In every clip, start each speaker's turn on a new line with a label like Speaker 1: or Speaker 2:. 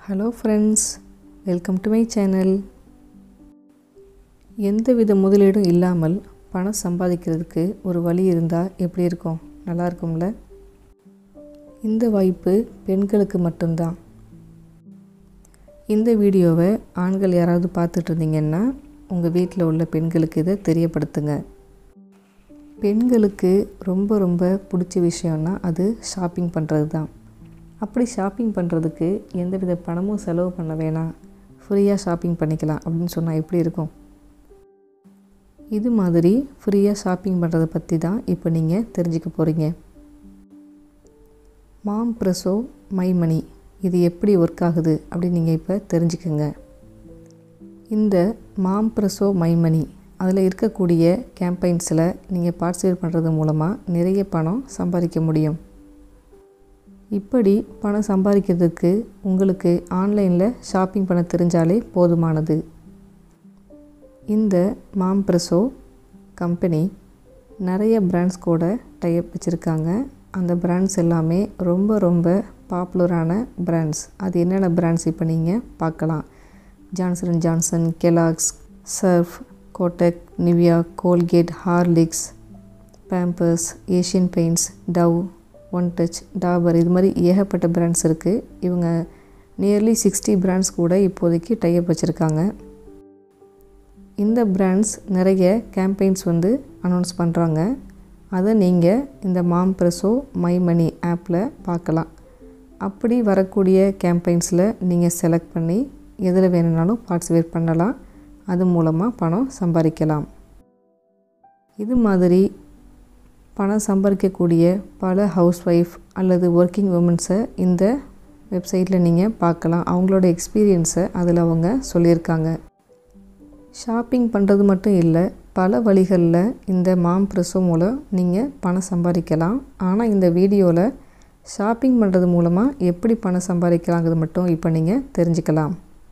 Speaker 1: hello friends welcome to my channel எந்தவித முதலீடும் இல்லாமல் பணம் சம்பாதிக்கிறதுக்கு ஒரு வழி இருந்தால் எப்படி இருக்கும் நல்லா இருக்கும்ல இந்த வாய்ப்பு பெண்களுக்கு மட்டும்தான் இந்த வீடியோவை ஆண்கள் யாராவது பார்த்துட்டு இருந்தீங்கன்னா உங்கள் வீட்டில் உள்ள பெண்களுக்கு இதை தெரியப்படுத்துங்க பெண்களுக்கு ரொம்ப ரொம்ப பிடிச்ச விஷயம்னா அது ஷாப்பிங் பண்ணுறது தான் அப்படி ஷாப்பிங் பண்ணுறதுக்கு எந்தவித பணமும் செலவு பண்ண வேணாம் ஃப்ரீயாக ஷாப்பிங் பண்ணிக்கலாம் அப்படின்னு சொன்னால் எப்படி இருக்கும் இது மாதிரி ஃப்ரீயாக ஷாப்பிங் பண்ணுறதை பற்றி தான் இப்போ நீங்கள் தெரிஞ்சுக்க போகிறீங்க மாம் ப்ரெஸோ மை மணி இது எப்படி ஒர்க் ஆகுது அப்படின்னு நீங்கள் இப்போ தெரிஞ்சுக்கோங்க இந்த மாம் ப்ரெஸோ மை மணி அதில் இருக்கக்கூடிய கேம்பெயின்ஸில் நீங்கள் பார்ட்டிசிபேட் பண்ணுறது மூலமாக நிறைய பணம் சம்பாதிக்க முடியும் இப்படி பணம் சம்பாதிக்கிறதுக்கு உங்களுக்கு ஆன்லைனில் ஷாப்பிங் பண்ண தெரிஞ்சாலே போதுமானது இந்த மாம் ப்ரெஸோ கம்பெனி நிறைய பிராண்ட்ஸ் கூட டைப் வச்சுருக்காங்க அந்த பிராண்ட்ஸ் எல்லாமே ரொம்ப ரொம்ப பாப்புலரான பிராண்ட்ஸ் அது என்னென்ன பிராண்ட்ஸ் இப்போ நீங்கள் பார்க்கலாம் Johnson and Johnson Kellogg's Surf Kotak Nivea Colgate Horlicks Pampers Asian Paints Dove One Touch Dabur இது மாதிரி ஏகப்பட்ட பிராண்ட்ஸ் இருக்குது இவங்க நியர்லி சிக்ஸ்டி பிராண்ட்ஸ் கூட இப்போதைக்கு டைப் வச்சுருக்காங்க இந்த பிராண்ட்ஸ் நிறைய கேம்பெயின்ஸ் வந்து அனௌன்ஸ் பண்ணுறாங்க அதை நீங்கள் இந்த மாம் ப்ரெஸோ மை மணி ஆப்பில் பார்க்கலாம் அப்படி வரக்கூடிய கேம்பெயின்ஸில் நீங்கள் செலக்ட் பண்ணி எதில் வேணும்னாலும் பார்ட்டிசிபேட் பண்ணலாம் அது மூலமாக பணம் சம்பாதிக்கலாம் இது மாதிரி பணம் சம்பாதிக்கக்கூடிய பல ஹவுஸ் ஒய்ஃப் அல்லது ஒர்க்கிங் உமன்ஸை இந்த வெப்சைட்டில் நீங்கள் பார்க்கலாம் அவங்களோட எக்ஸ்பீரியன்ஸை அதில் அவங்க சொல்லியிருக்காங்க ஷாப்பிங் பண்ணுறது மட்டும் இல்லை பல வழிகளில் இந்த மாம் ப்ரெஸ்ஸோ மூலம் நீங்கள் பணம் சம்பாதிக்கலாம் ஆனால் இந்த வீடியோவில் ஷாப்பிங் பண்ணுறது மூலமாக எப்படி பணம் சம்பாதிக்கலாங்கிறது மட்டும் இப்போ நீங்கள் தெரிஞ்சுக்கலாம்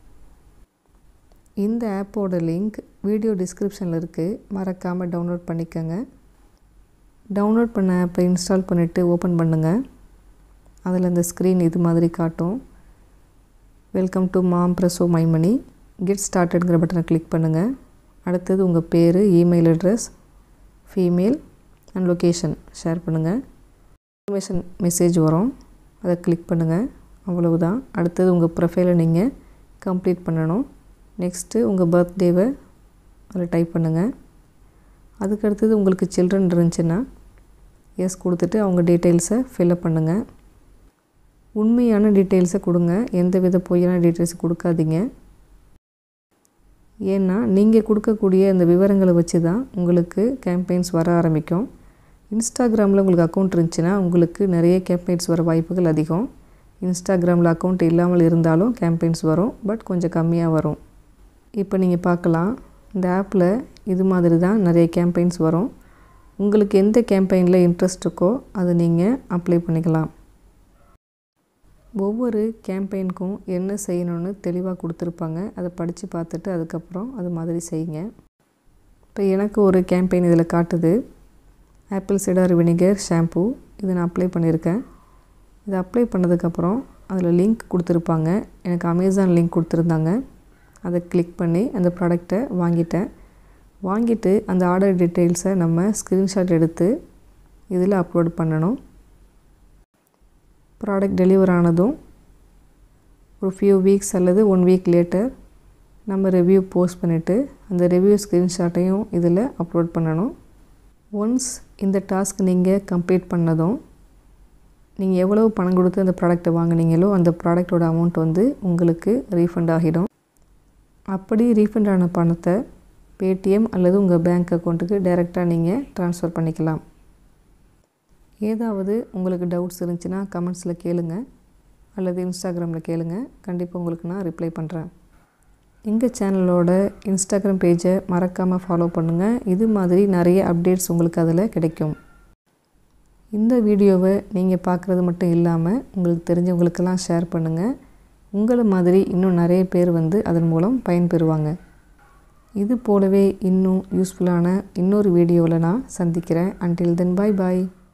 Speaker 1: இந்த ஆப்போட லிங்க் வீடியோ டிஸ்கிரிப்ஷனில் இருக்குது மறக்காமல் டவுன்லோட் பண்ணிக்கோங்க டவுன்லோட் பண்ண ஆப்பை இன்ஸ்டால் பண்ணிவிட்டு ஓப்பன் பண்ணுங்கள் அதில் இந்த ஸ்க்ரீன் இது மாதிரி காட்டும் welcome to Momspresso my money get ஸ்டார்டட்ங்கிற பட்டனை கிளிக் பண்ணுங்கள் அடுத்தது உங்கள் பேர் email address female and location share பண்ணுங்கள் இன்ஃபர்மேஷன் மெசேஜ் வரும் அதை கிளிக் பண்ணுங்கள் அவ்வளவுதான் அடுத்தது உங்கள் ப்ரொஃபைலை நீங்கள் கம்ப்ளீட் பண்ணணும் நெக்ஸ்ட்டு உங்கள் பர்த்டேவை அதில் டைப் பண்ணுங்கள் அதுக்கடுத்தது உங்களுக்கு சில்ட்ரன் இருந்துச்சுன்னா எஸ் கொடுத்துட்டு அவங்க டீட்டெயில்ஸை ஃபில்அப் பண்ணுங்கள் உண்மையான டீட்டெயில்ஸை கொடுங்க எந்த வித பொய்யான டீட்டெயில்ஸ் கொடுக்காதீங்க ஏன்னா நீங்கள் கொடுக்கக்கூடிய அந்த விவரங்களை வச்சு தான் உங்களுக்கு கேம்பெயின்ஸ் வர ஆரம்பிக்கும் இன்ஸ்டாகிராமில் உங்களுக்கு அக்கௌண்ட் இருந்துச்சுன்னா உங்களுக்கு நிறைய கேம்பெயின்ஸ் வர வாய்ப்புகள் அதிகம் இன்ஸ்டாகிராமில் அக்கௌண்ட் இல்லாமல் இருந்தாலும் கேம்பெயின்ஸ் வரும் பட் கொஞ்சம் கம்மியாக வரும் இப்போ நீங்கள் பார்க்கலாம் இந்த ஆப்பில் இது மாதிரி தான் நிறைய கேம்பெயின்ஸ் வரும் உங்களுக்கு எந்த கேம்பெயினில் இன்ட்ரெஸ்ட் இருக்கோ அதை நீங்கள் அப்ளை பண்ணிக்கலாம் ஒவ்வொரு கேம்பெயினுக்கும் என்ன செய்யணும்னு தெளிவாக கொடுத்துருப்பாங்க அதை படித்து பார்த்துட்டு அதுக்கப்புறம் அது மாதிரி செய்யுங்க இப்போ எனக்கு ஒரு கேம்பெயின் இதில் காட்டுது ஆப்பிள் சிடார் வினிகர் ஷாம்பூ இதை நான் அப்ளை பண்ணியிருக்கேன் இதை அப்ளை பண்ணதுக்கப்புறம் அதில் லிங்க் கொடுத்துருப்பாங்க எனக்கு அமேசான் லிங்க் கொடுத்துருந்தாங்க அதை கிளிக் பண்ணி அந்த ப்ராடக்டை வாங்கிட்டேன் வாங்கிட்டு அந்த ஆர்டர் டீட்டெயில்ஸை நம்ம ஸ்க்ரீன்ஷாட் எடுத்து இதில் அப்லோட் பண்ணணும் ப்ராடக்ட் டெலிவர் ஆனதும் ஒரு ஃபியூ வீக்ஸ் அல்லது ஒன் வீக் லேட்டர் நம்ம ரிவ்யூ போஸ்ட் பண்ணிவிட்டு அந்த ரிவ்யூ ஸ்க்ரீன்ஷாட்டையும் இதில் அப்லோட் பண்ணணும் ஒன்ஸ் இந்த டாஸ்க் நீங்கள் கம்ப்ளீட் பண்ணதும் நீங்கள் எவ்வளோ பணம் கொடுத்து அந்த ப்ராடக்ட்டை வாங்கினீங்களோ அந்த ப்ராடக்டோட அமௌண்ட் வந்து உங்களுக்கு ரீஃபண்ட் ஆகிடும் அப்படி ரீஃபண்ட் ஆன பணத்தை பேடிஎம் அல்லது உங்கள் பேங்க் அக்கௌண்ட்டுக்கு டைரெக்டாக நீங்கள் ட்ரான்ஸ்ஃபர் பண்ணிக்கலாம் ஏதாவது உங்களுக்கு டவுட்ஸ் இருந்துச்சுன்னா கமெண்ட்ஸில் கேளுங்க அல்லது இன்ஸ்டாகிராமில் கேளுங்க கண்டிப்பாக உங்களுக்கு நான் ரிப்ளை பண்ணுறேன் எங்கள் சேனலோட இன்ஸ்டாகிராம் பேஜை மறக்காமல் ஃபாலோ பண்ணுங்கள் இது மாதிரி நிறைய அப்டேட்ஸ் உங்களுக்கு அதில் கிடைக்கும் இந்த வீடியோவை நீங்கள் பார்க்குறது மட்டும் இல்லாமல் உங்களுக்கு தெரிஞ்சவங்களுக்கெல்லாம் ஷேர் பண்ணுங்கள் உங்களை மாதிரி இன்னும் நிறைய பேர் வந்து அதன் மூலம் பயன்பெறுவாங்க இது போலவே இன்னும் யூஸ்ஃபுல்லான இன்னொரு வீடியோவில் நான் சந்திக்கிறேன் அன்டில் தென் பாய் பாய்